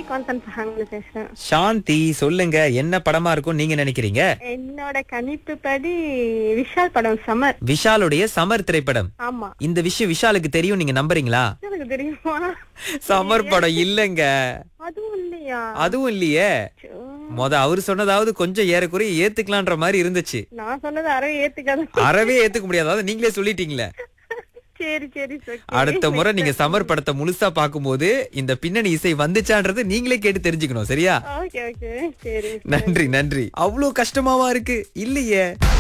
காந்தன் பஹாங்னு பேசுறேன் சாந்தி சொல்லுங்க என்ன படமா இருக்கும் நீங்க நினைக்கிறீங்க என்னோட கணிப்பு படி விஷால் படம் சமர் விஷாலுடைய சமர் திரைப்படம் ஆமா இந்த விஷயம் விஷாலுக்கு தெரியும் நீங்க நம்புறீங்களா எனக்கு தெரியுமா சமர் படம் இல்லங்க அதுவும் இல்லையா அதுவும் இல்லையே அச்சோ. மொத அவரு சொன்னதாவது கொஞ்சம் ஏறக்குறைய ஏத்துக்கலான்ற மாதிரி இருந்துச்சு நான் சொன்னது அறவே ஏத்துக்காத அறவே ஏத்துக்க முடியாது அதாவது நீங்களே சொல்லிட்டீங்களே சரி சரி okay. அடுத்த முறை நீங்க சமர் படத்தை முழுசா பாக்கும்போது இந்த பின்னணி இசை வந்துச்சான்றது நீங்களே கேட்டு தெரிஞ்சுக்கணும் சரியா ஓகே ஓகே சரி நன்றி நன்றி அவ்வளவு கஷ்டமாவா இருக்கு இல்லையே